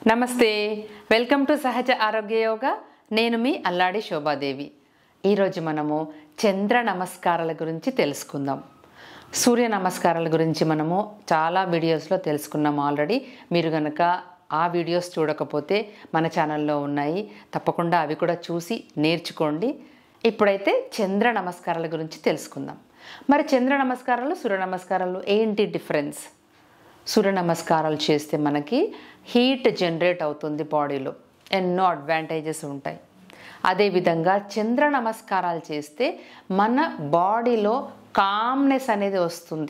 నమస్తే welcome to సహజ ఆరోగ్య యోగా నేను మీ అల్లాడి శోభాదేవి ఈరోజు మనము చంద్ర నమస్కారాల గురించి తెలుసుకుందాం సూర్య నమస్కారాల గురించి మనము చాలా వీడియోస్లో తెలుసుకున్నాం ఆల్రెడీ మీరు కనుక ఆ వీడియోస్ చూడకపోతే మన ఛానల్లో ఉన్నాయి తప్పకుండా అవి కూడా చూసి నేర్చుకోండి ఇప్పుడైతే చంద్ర నమస్కారాల గురించి తెలుసుకుందాం మరి చంద్ర నమస్కారాలు సూర్య నమస్కారాలు ఏంటి డిఫరెన్స్ సూర్య నమస్కారాలు చేస్తే మనకి హీట్ జనరేట్ అవుతుంది బాడీలో ఎన్నో అడ్వాంటేజెస్ ఉంటాయి అదేవిధంగా చంద్ర నమస్కారాలు చేస్తే మన బాడీలో కామ్నెస్ అనేది వస్తుంది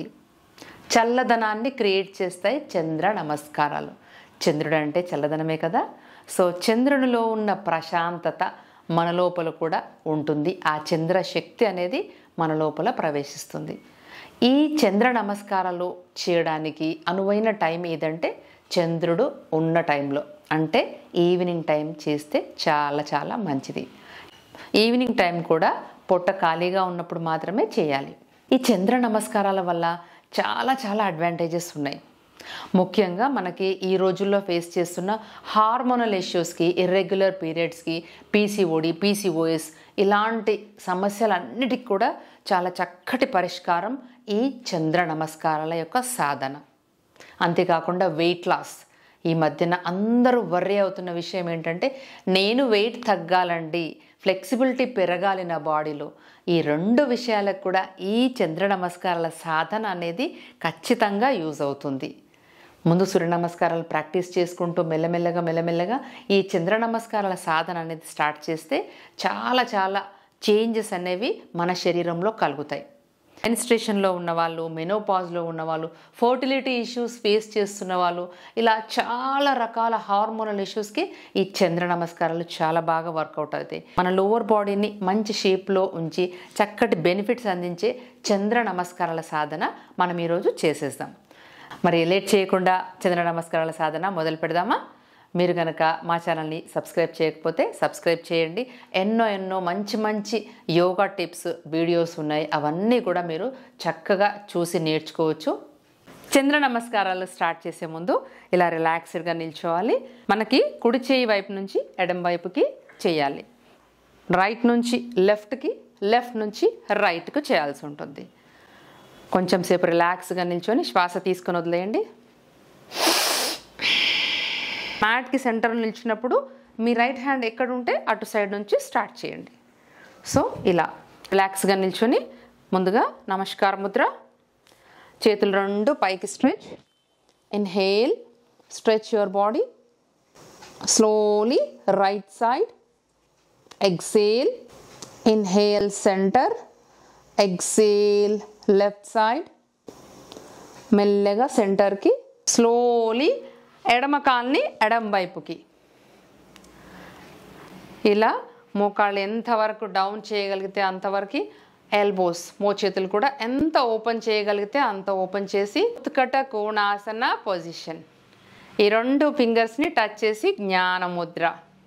చల్లదనాన్ని క్రియేట్ చేస్తాయి చంద్ర నమస్కారాలు చంద్రుడు అంటే చల్లదనమే కదా సో చంద్రునిలో ఉన్న ప్రశాంతత మన లోపల కూడా ఉంటుంది ఆ చంద్ర శక్తి అనేది మన లోపల ప్రవేశిస్తుంది ఈ చంద్ర నమస్కారాలు చేయడానికి అనువైన టైం ఏదంటే చంద్రుడు ఉన్న టైంలో అంటే ఈవినింగ్ టైం చేస్తే చాలా చాలా మంచిది ఈవినింగ్ టైం కూడా పొట్ట ఖాళీగా ఉన్నప్పుడు మాత్రమే చేయాలి ఈ చంద్ర నమస్కారాల వల్ల చాలా చాలా అడ్వాంటేజెస్ ఉన్నాయి ముఖ్యంగా మనకి ఈ రోజుల్లో ఫేస్ చేస్తున్న హార్మోనల్ ఇష్యూస్కి ఇర్రెగ్యులర్ పీరియడ్స్కి పీసీఓడి పీసీఓఎస్ ఇలాంటి సమస్యలన్నిటికి కూడా చాలా చక్కటి పరిష్కారం ఈ చంద్ర నమస్కారాల యొక్క సాధన అంతేకాకుండా వెయిట్ లాస్ ఈ మధ్యన అందరూ వర్రీ అవుతున్న విషయం ఏంటంటే నేను వెయిట్ తగ్గాలండి ఫ్లెక్సిబిలిటీ పెరగాలి నా బాడీలో ఈ రెండు విషయాలకు కూడా ఈ చంద్ర నమస్కారాల సాధన అనేది ఖచ్చితంగా యూజ్ అవుతుంది ముందు సూర్య నమస్కారాలు ప్రాక్టీస్ చేసుకుంటూ మెల్లమెల్లగా మెల్లమెల్లగా ఈ చంద్ర నమస్కారాల సాధన అనేది స్టార్ట్ చేస్తే చాలా చాలా చేంజెస్ అనేవి మన శరీరంలో కలుగుతాయి మెన్స్ట్రేషన్లో ఉన్నవాళ్ళు మెనోపాజ్లో ఉన్నవాళ్ళు ఫర్టిలిటీ ఇష్యూస్ ఫేస్ చేస్తున్న వాళ్ళు ఇలా చాలా రకాల హార్మోనల్ ఇష్యూస్కి ఈ చంద్ర నమస్కారాలు చాలా బాగా వర్కౌట్ అవుతాయి మన లోవర్ బాడీని మంచి షేప్లో ఉంచి చక్కటి బెనిఫిట్స్ అందించే చంద్ర నమస్కారాల సాధన మనం ఈరోజు చేసేద్దాం మరి లేట్ చేయకుండా చంద్ర నమస్కారాల సాధన మొదలు పెడదామా మీరు కనుక మా ఛానల్ని సబ్స్క్రైబ్ చేయకపోతే సబ్స్క్రైబ్ చేయండి ఎన్నో ఎన్నో మంచి మంచి యోగా టిప్స్ వీడియోస్ ఉన్నాయి అవన్నీ కూడా మీరు చక్కగా చూసి నేర్చుకోవచ్చు చంద్ర నమస్కారాలు స్టార్ట్ చేసే ముందు ఇలా రిలాక్స్డ్గా నిల్చోవాలి మనకి కుడి చేయి వైపు నుంచి ఎడం వైపుకి చేయాలి రైట్ నుంచి లెఫ్ట్కి లెఫ్ట్ నుంచి రైట్కు చేయాల్సి ఉంటుంది కొంచెం సేపు రిలాక్స్గా నిల్చొని శ్వాస తీసుకొని వదిలేయండి మ్యాట్కి సెంటర్ నిలిచినప్పుడు మీ రైట్ హ్యాండ్ ఎక్కడ ఉంటే అటు సైడ్ నుంచి స్టార్ట్ చేయండి సో ఇలా రిలాక్స్గా నిల్చొని ముందుగా నమస్కార ముద్ర చేతులు రెండు పైకి stretch inhale stretch your body slowly right side exhale inhale centre exhale left side మెల్లగా సెంటర్కి స్లోలీ ఎడమ కాల్ని ఎడమ వైపుకి ఇలా మోకాళ్ళు ఎంతవరకు డౌన్ చేయగలిగితే అంతవరకు ఎల్బోస్ మోచేతులు కూడా ఎంత ఓపెన్ చేయగలిగితే అంత ఓపెన్ చేసి ఉత్కట కోణాసన పొజిషన్ ఈ రెండు ఫింగర్స్ని టచ్ చేసి జ్ఞాన ముద్ర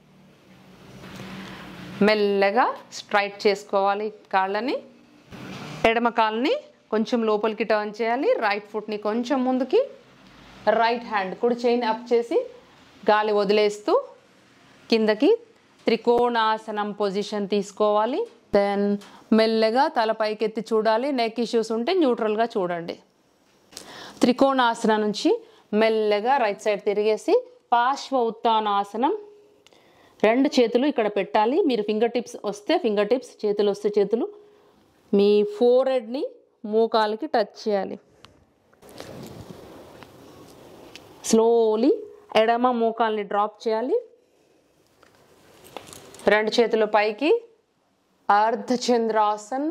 మెల్లగా స్ట్రైట్ చేసుకోవాలి కాళ్ళని ఎడమ కాల్ని కొంచెం లోపలికి టర్న్ చేయాలి రైట్ ఫుట్ని కొంచెం ముందుకి రైట్ హ్యాండ్ కుడి చేయిని అప్ చేసి గాలి వదిలేస్తూ కిందకి త్రికోణాసనం పొజిషన్ తీసుకోవాలి దెన్ మెల్లగా తల పైకెత్తి చూడాలి నెక్ ఇష్యూస్ ఉంటే న్యూట్రల్గా చూడండి త్రికోణాసనం నుంచి మెల్లగా రైట్ సైడ్ తిరిగేసి పార్శ్వ ఉత్తానాసనం రెండు చేతులు ఇక్కడ పెట్టాలి మీరు ఫింగర్ టిప్స్ వస్తే ఫింగర్ టిప్స్ చేతులు వస్తే చేతులు మీ ఫోర్ హెడ్ని మోకాలకి టచ్ చేయాలి స్లోలీ ఎడమ మోకాల్ని డ్రాప్ చేయాలి రెండు చేతులు పైకి అర్ధచంద్రాసన్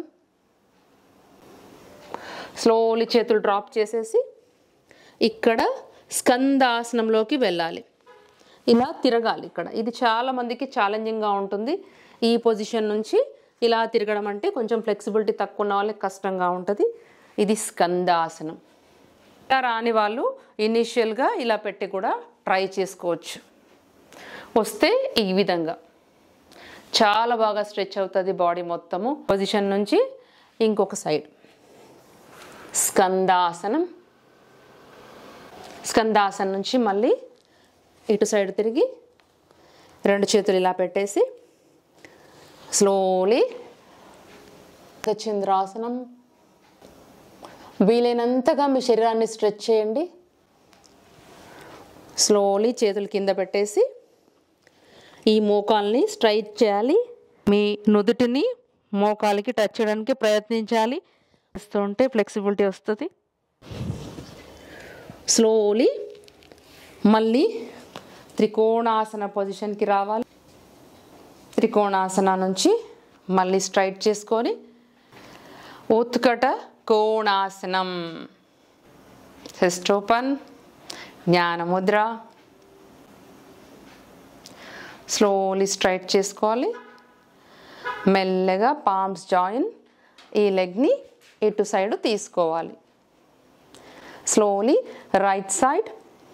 స్లోలీ చేతులు డ్రాప్ చేసేసి ఇక్కడ స్కందాసనంలోకి వెళ్ళాలి ఇలా తిరగాలి ఇక్కడ ఇది చాలా మందికి ఛాలెంజింగ్గా ఉంటుంది ఈ పొజిషన్ నుంచి ఇలా తిరగడం అంటే కొంచెం ఫ్లెక్సిబిలిటీ తక్కువ ఉన్న వాళ్ళకి కష్టంగా ఉంటుంది ఇది స్కందాసనం ఇలా రాని వాళ్ళు ఇనీషియల్గా ఇలా పెట్టి కూడా ట్రై చేసుకోవచ్చు వస్తే ఈ విధంగా చాలా బాగా స్ట్రెచ్ అవుతుంది బాడీ మొత్తము పొజిషన్ నుంచి ఇంకొక సైడ్ స్కందాసనం స్కందాసనం నుంచి మళ్ళీ ఇటు సైడ్ తిరిగి రెండు చేతులు ఇలా పెట్టేసి స్లోలీ చంద్రాసనం వీలైనంతగా మీ శరీరాన్ని స్ట్రెచ్ చేయండి స్లోలీ చేతులు కింద పెట్టేసి ఈ మోకాల్ని స్ట్రైట్ చేయాలి మీ నుదుటిని మోకాలికి టచ్ చేయడానికి ప్రయత్నించాలి చేస్తూ ఉంటే ఫ్లెక్సిబిలిటీ వస్తుంది స్లోలీ మళ్ళీ త్రికోణాసన పొజిషన్కి రావాలి త్రికోణాసన నుంచి మళ్ళీ స్ట్రైట్ చేసుకొని ఉత్కట కోణాసనం చెస్ట్ ఓపెన్ జ్ఞానముద్ర స్లోలీ స్ట్రైట్ చేసుకోవాలి మెల్లగా పామ్స్ జాయిన్ ఈ లెగ్ని ఇటు సైడ్ తీసుకోవాలి slowly right side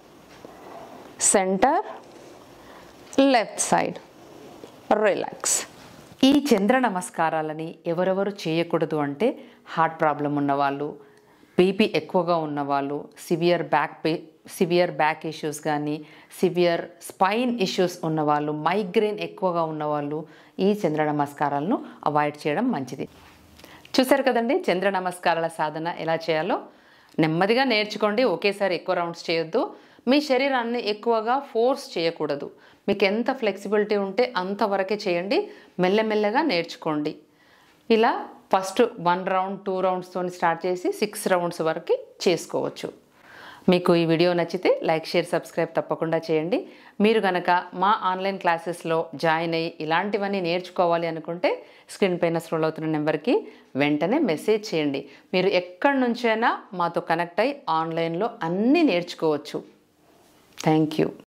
centre left side relax ఈ చంద్ర నమస్కారాలని ఎవరెవరు చేయకూడదు అంటే హార్ట్ ప్రాబ్లం ఉన్నవాళ్ళు బీపీ ఎక్కువగా ఉన్నవాళ్ళు సివియర్ బ్యాక్ పే సివియర్ బ్యాక్ ఇష్యూస్ కానీ సివియర్ స్పైన్ ఇష్యూస్ ఉన్నవాళ్ళు మైగ్రేన్ ఎక్కువగా ఉన్నవాళ్ళు ఈ చంద్ర నమస్కారాలను అవాయిడ్ చేయడం మంచిది చూసారు కదండి చంద్ర నమస్కారాల సాధన ఎలా చేయాలో నెమ్మదిగా నేర్చుకోండి ఒకేసారి ఎక్కువ రౌండ్స్ చేయొద్దు మీ శరీరాన్ని ఎక్కువగా ఫోర్స్ చేయకూడదు మీకు ఎంత ఫ్లెక్సిబిలిటీ ఉంటే అంతవరకే చేయండి మెల్లమెల్లగా నేర్చుకోండి ఇలా ఫస్ట్ వన్ రౌండ్ టూ రౌండ్స్తో స్టార్ట్ చేసి సిక్స్ రౌండ్స్ వరకు చేసుకోవచ్చు మీకు ఈ వీడియో నచ్చితే లైక్ షేర్ సబ్స్క్రైబ్ తప్పకుండా చేయండి మీరు కనుక మా ఆన్లైన్ క్లాసెస్లో జాయిన్ అయ్యి ఇలాంటివన్నీ నేర్చుకోవాలి అనుకుంటే స్క్రీన్ పైన స్క్రోల్ అవుతున్న నెంబర్కి వెంటనే మెసేజ్ చేయండి మీరు ఎక్కడి నుంచైనా మాతో కనెక్ట్ అయ్యి ఆన్లైన్లో అన్నీ నేర్చుకోవచ్చు థ్యాంక్ యూ